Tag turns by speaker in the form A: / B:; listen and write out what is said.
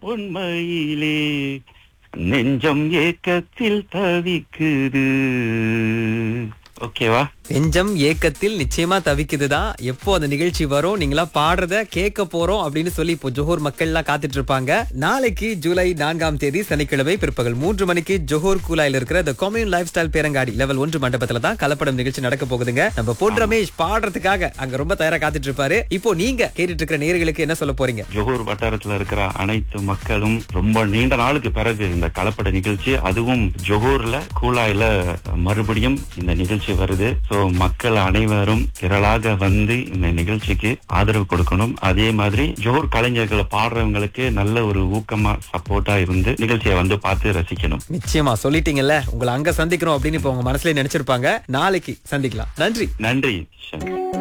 A: உண்மையிலே நெஞ்சம் ஏக்கத்தில் தவிக்குது ஓகேவா
B: நெஞ்சம் ஏக்கத்தில் நிச்சயமா தவிக்குதுதான் எப்போ அந்த நிகழ்ச்சி வரும் நீங்களா பாடுறத கேட்க போறோம் அப்படின்னு சொல்லி இப்போ ஜோஹர் மக்கள் எல்லாம் காத்துட்டு இருப்பாங்க நாளைக்கு ஜூலை நான்காம் தேதி சனிக்கிழமை பிற்பகல் மூன்று மணிக்கு ஜோஹர் கூலாயில் இருக்கிற த கொம்யூன் லைஃப் ஸ்டைல் பேரங்காடி லெவல் ஒன்று மண்டபத்துல தான் கலப்படம் நிகழ்ச்சி நடக்க போகுதுங்க நம்ம பொன் ரமேஷ் பாடுறதுக்காக அங்க ரொம்ப தயாரா காத்துட்டு இருப்பாரு இப்போ நீங்க கேட்டுட்டு இருக்கிற நேர்களுக்கு என்ன சொல்ல போறீங்க
A: ஜோஹூர் வட்டாரத்துல இருக்கிற அனைத்து மக்களும் ரொம்ப நீண்ட நாளுக்கு பிறகு இந்த கலப்பட நிகழ்ச்சி அதுவும் ஜோஹூர்ல கூலாயில மறுபடியும் இந்த நிகழ்ச்சி வருது சோ மக்கள் அனைவரும் திரளாக வந்து இந்த நிகழ்ச்சிக்கு ஆதரவு கொடுக்கணும் அதே மாதிரி ஜோஹூர் கலைஞர்களை பாடுறவங்களுக்கு நல்ல ஒரு ஊக்கமா சப்போர்ட்டா இருந்து நிகழ்ச்சியை வந்து பார்த்து ரசிக்கணும்
B: நிச்சயமா சொல்லிட்டீங்கல்ல உங்களை அங்க சந்திக்கிறோம் அப்படின்னு இப்ப உங்க மனசுல நினைச்சிருப்பாங்க நாளைக்கு சந்திக்கலாம் நன்றி
A: நன்றி சங்கர்